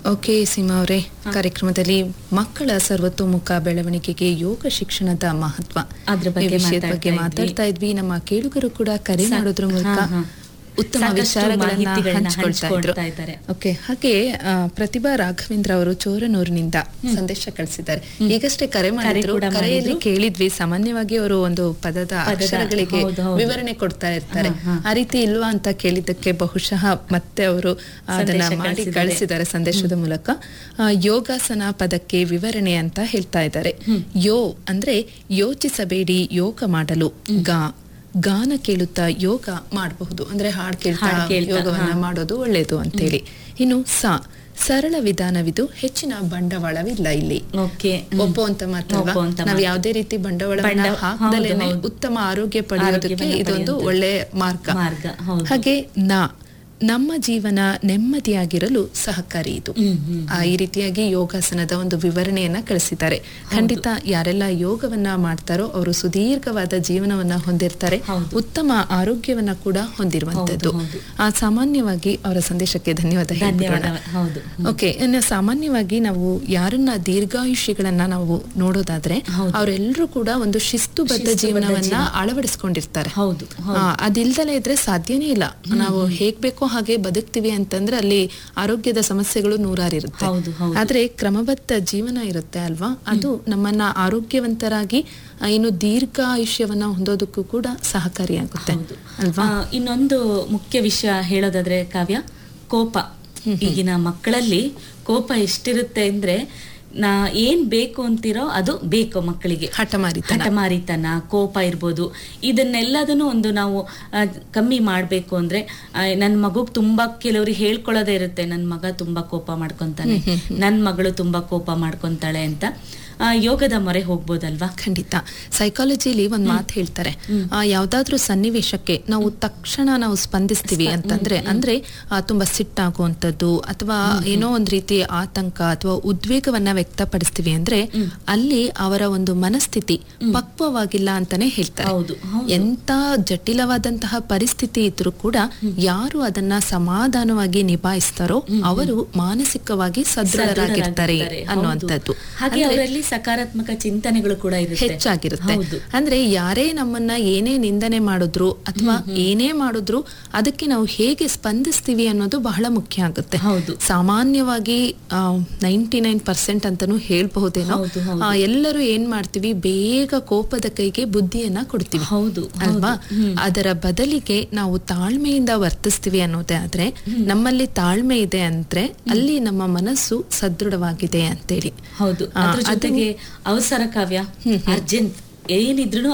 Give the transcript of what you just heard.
Okay Seema ಅವರೇ ಕಾರ್ಯಕ್ರಮದಲ್ಲಿ ಮಕ್ಕಳ ಸರ್ವತೋಮುಖ ಬೆಳವಣಿಗೆಗೆ ಯೋಗ ಶಿಕ್ಷಣದ ಮಹತ್ವ ಅದ್ರ ಬಗ್ಗೆ ಈ ವಿಷಯದ ಮಾತಾಡ್ತಾ ಬಗ್ಗೆ ಇದ್ವಿ. ಮಾತಾಡ್ತಾ ಇದ್ವಿ ನಮ್ಮ ಕೇಳುಗರು ಕೂಡ ಕರೆ ಸಾಕ್- ಮಾಡೋದ್ರ ಮೂಲಕ ಹಾ, ಹಾ. ಉತ್ತಮ ಸಾಕಷ್ಟು ವಿಚಾರಗಳನ್ನ ಮಾಹಿತಿಗಳನ್ನ ಹಂಚ್ಕೊಳ್ತಾ ಇದ್ರು ಹಂಚ್ಕೊಳ್ತಾ ಇದ್ದಾರೆ. ಓಕೆ ಹಾಗೆ ಆ, ಪ್ರತಿಭಾ ರಾಘವೇಂದ್ರ ಅವರು ಚೋರನೂರಿನಿಂದ ಸಂದೇಶ ಕಳಿಸಿದ್ದಾರೆ ಈಗಷ್ಟೇ ಕರೆ ಮಾಡಿದ್ರು ಕೂಡ ಕರೆಯಲ್ಲಿ ಮಾಡಿದ್ರು. ಕೇಳಿದ್ವಿ ಸಾಮಾನ್ಯವಾಗಿ ಅವರು ಒಂದು ಪದದ ಪದದ- ಅಕ್ಷರಗಳಿಗೆ ಹೌದು, ಹೌದು. ವಿವರಣೆ ಕೊಡ್ತಾ ಇರ್ತಾರೆ ಹಾ, ಹಾ. ಆ ರೀತಿ ಇಲ್ವಾ ಅಂತ ಕೇಳಿದ್ದಕ್ಕೆ ಬಹುಶಃ ಮತ್ತೆ ಅವರು ಅದನ್ನ ಸಂದೇಶ ಮಾಡಿ ಕಳಿಸಿದ್ದಾರೆ. ಕಳಿಸಿದ್ದಾರೆ ಸಂದೇಶದ ಮೂಲಕ ಆ, ಯೋಗಾಸನ ಪದಕ್ಕೆ ವಿವರಣೆ ಅಂತ ಹೇಳ್ತಾ ಇದ್ದಾರೆ ಯೋ ಅಂದ್ರೆ ಯೋಚಿಸಬೇಡಿ ಯೋಗ ಮಾಡಲು ಗಾ ಗಾನ ಕೇಳುತ್ತಾ ಯೋಗ ಮಾಡಬಹುದು ಅಂದ್ರೆ ಹಾಡ್ ಕೇಳ್ತಾ ಹಾಡ್ ಕೇಳ್ತಾ, ಯೋಗವನ್ನ ಹಾ. ಮಾಡೋದು ಒಳ್ಳೆಯದು ಅಂತೇಳಿ ಇನ್ನು ಸ ಸರಳ ವಿಧಾನವಿದು ಹೆಚ್ಚಿನ ಬಂಡವಾಳವಿಲ್ಲ ಇಲ್ಲಿ ಓಕೆ ಒಪ್ಪುವಂತ ಮಾತಲ್ವಾ ಒಪ್ಪುವಂತ ನಾವು ಮಾತು. ಯಾವುದೇ ರೀತಿ ಬಂಡವಾಳವನ್ನ ಬಂಡ- ಹಾಕದಲೇನೆ ಹೌದು, ಹೌದು. ಉತ್ತಮ ಆರೋಗ್ಯ ಪಡೆಯೋದಕ್ಕೆ ಆರೋಗ್ಯವನ್ನ ಇದೊಂದು ಪಡೆಯುವಂಥದ್ದು. ಒಳ್ಳೆ ಮಾರ್ಗ ಮಾರ್ಗ, ಹೌದು. ಹಾಗೆ ನಾ ನಮ್ಮ ಜೀವನ ನೆಮ್ಮದಿಯಾಗಿರಲು ಸಹಕಾರಿ ಇದು ಹ್ಮ್, ಹ್ಮ್. ಆ, ಈ ರೀತಿಯಾಗಿ ಯೋಗಾಸನದ ಒಂದು ವಿವರಣೆಯನ್ನ ಕಳಿಸಿದ್ದಾರೆ ಖಂಡಿತ ಯಾರೆಲ್ಲ ಯೋಗವನ್ನ ಮಾಡ್ತಾರೋ ಅವರು ಸುದೀರ್ಘವಾದ ಜೀವನವನ್ನ ಹೊಂದಿರ್ತಾರೆ ಹೌದು. ಉತ್ತಮ ಆರೋಗ್ಯವನ್ನ ಕೂಡ ಹೊಂದಿರುವಂತದ್ದು ಹೌದು, ಆ ಸಾಮಾನ್ಯವಾಗಿ ಅವರ ಸಂದೇಶಕ್ಕೆ ಧನ್ಯವಾದ ಧನ್ಯವಾದ ಹೇಳ್ಬಿಡೋಣ. ಹೌದು ಓಕೆ ಇನ್ನು ಸಾಮಾನ್ಯವಾಗಿ ನಾವು ಯಾರನ್ನ ದೀರ್ಘಾಯುಷಿಗಳನ್ನ ನಾವು ನೋಡೋದಾದ್ರೆ ಹೌದು. ಅವರೆಲ್ಲರೂ ಕೂಡ ಒಂದು ಶಿಸ್ತುಬದ್ಧ ಶಿಸ್ತುಬದ್ಧ ಜೀವನವನ್ನ ಜೀವನ. ಅಳವಡಿಸ್ಕೊಂಡಿರ್ತಾರೆ ಹೌದು ಹೌದು. ಆ, ಅದಿಲ್ದಲೇ ಇದ್ರೆ ಸಾಧ್ಯನೇ ಇಲ್ಲ ನಾವು ಹೇಗ್ ಬೇಕೋ ಹಾಗೆ ಬದುಕ್ತಿವಿ ಅಂತಂದ್ರೆ ಅಲ್ಲಿ ಆರೋಗ್ಯದ ಸಮಸ್ಯೆಗಳು ನೂರಾರಿರುತ್ತೆ ಹೌದು, ಹೌದು. ಆದ್ರೆ ಕ್ರಮಬದ್ಧ ಜೀವನ ಇರುತ್ತೆ ಅಲ್ವಾ ಅದು ನಮ್ಮನ್ನ ಆರೋಗ್ಯವಂತರಾಗಿ ಆ, ಇನ್ನು ದೀರ್ಘ ಆಯುಷ್ಯವನ್ನ ಹೊಂದೋದಕ್ಕೂ ಕೂಡ ಸಹಕಾರಿಯಾಗುತ್ತೆ ಹೌದು ಅಲ್ವಾ ಆ, ಇನ್ನೊಂದು ಮುಖ್ಯ ವಿಷಯ ಹೇಳೋದಾದ್ರೆ ಕಾವ್ಯ ಕೋಪ ಈಗಿನ ಮಕ್ಕಳಲ್ಲಿ ಕೋಪ ಎಷ್ಟಿರುತ್ತೆ ಅಂದ್ರೆ ನಾ ಏನ್ ಬೇಕು ಅಂತಿರೋ ಅದು ಬೇಕು ಮಕ್ಕಳಿಗೆ ಹಠಮಾರಿತನ ಹಠಮಾರಿತನ ಕೋಪ ಇರ್ಬೋದು ಇದನ್ನೆಲ್ಲದನ್ನು ಒಂದು ನಾವು ಆ, ಕಮ್ಮಿ ಮಾಡಬೇಕು ಅಂದ್ರೆ ನನ್ನ ಮಗುಗ್ ತುಂಬಾ ಕೆಲವ್ರಿಗೆ ಹೇಳ್ಕೊಳ್ಳೋದೇ ಇರುತ್ತೆ ನನ್ನ ಮಗ ತುಂಬಾ ಕೋಪ ಮಾಡ್ಕೊಂತಾನೆ ನನ್ನ ಮಗಳು ತುಂಬಾ ಕೋಪ ಮಾಡ್ಕೊಂತಾಳೆ ಅಂತ ಆ, ಯೋಗದ ಮೊರೆ ಹೋಗ್ಬೋದಲ್ವಾ ಖಂಡಿತ ಸೈಕಾಲಜಿಲಿ ಒಂದ್ ಮಾತು ಹೇಳ್ತಾರೆ ಆ, ಯಾವ್ದಾದ್ರೂ ಸನ್ನಿವೇಶಕ್ಕೆ ನಾವು ತಕ್ಷಣ ನಾವು ಸ್ಪಂದಿಸ್ತೀವಿ ಅಂತಂದ್ರೆ ಅಂದ್ರೆ ಆ, ತುಂಬಾ ಸಿಟ್ಟಾಗುವಂಥದ್ದು ಅಥವಾ ಏನೋ ಒಂದ್ ರೀತಿ ಆತಂಕ ಅಥವಾ ಉದ್ವೇಗವನ್ನ ವ್ಯಕ್ತಪಡಿಸ್ತೀವಿ ಅಂದ್ರೆ ಅಲ್ಲಿ ಅವರ ಒಂದು ಮನಸ್ಥಿತಿ ಪಕ್ವವಾಗಿಲ್ಲ ಅಂತಾನೆ ಹೇಳ್ತಾರೆ ಹೌದು, ಹೌದು. ಎಂತ ಜಟಿಲವಾದಂತಹ ಪರಿಸ್ಥಿತಿ ಇದ್ರೂ ಕೂಡ ಯಾರು ಅದನ್ನ ಸಮಾಧಾನವಾಗಿ ನಿಭಾಯಿಸ್ತಾರೋ ಅವರು ಮಾನಸಿಕವಾಗಿ ಸದೃಢರಾಗಿರ್ತಾರೆ ಸದೃಢರಾಗಿರ್ತಾರೆ. ಅನ್ನುವಂಥದ್ದು ಹೌದು. ಹಾಗೆ ಅಂದ್ರೆ- ಅವರಲ್ಲಿ ಸಕಾರಾತ್ಮಕ ಚಿಂತನೆಗಳು ಕೂಡ ಇರುತ್ತೆ ಹೆಚ್ಚಾಗಿರುತ್ತೆ ಹೌದು ಅಂದ್ರೆ ಯಾರೇ ನಮ್ಮನ್ನ ಏನೇ ನಿಂದನೆ ಮಾಡಿದ್ರು ಅಥವಾ ಏನೇ ಮಾಡಿದ್ರು ಅದಕ್ಕೆ ನಾವು ಹೇಗೆ ಸ್ಪಂದಿಸ್ತೀವಿ ಅನ್ನೋದು ಬಹಳ ಮುಖ್ಯ ಆಗುತ್ತೆ ಹೌದು. ಸಾಮಾನ್ಯವಾಗಿ ನೈಂಟಿ ನೈನ್ ಪರ್ಸೆಂಟ್ ಅಂತಾನು ಹೇಳ್ಬಹುದೇನೋ ಹೌದು, ಹೌದು. ಆ, ಎಲ್ಲರೂ ಏನ್ ಮಾಡ್ತೀವಿ ಬೇಗ ಕೋಪದ ಕೈಗೆ ಬುದ್ಧಿಯನ್ನ ಕೊಡ್ತೀವಿ ಹೌದು, ಅಲ್ವಾ ಹೌದು. ಹ್ಮ್. ಅದರ ಬದಲಿಗೆ ನಾವು ತಾಳ್ಮೆಯಿಂದ ವರ್ತಿಸ್ತೀವಿ ಅನ್ನೋದೇ ಆದ್ರೆ ನಮ್ಮಲ್ಲಿ ತಾಳ್ಮೆ ಇದೆ ಅಂದ್ರೆ ಅಲ್ಲಿ ನಮ್ಮ ಮನಸ್ಸು ಸದೃಢವಾಗಿದೆ ಅಂತೇಳಿ ಹೌದು ಆ, ಅದ್ರ ಅದು- ಜೊತೆಗೆ ಅವಸರ ಕಾವ್ಯ ಅರ್ಜೆಂಟ್ ಏನಿದ್ರು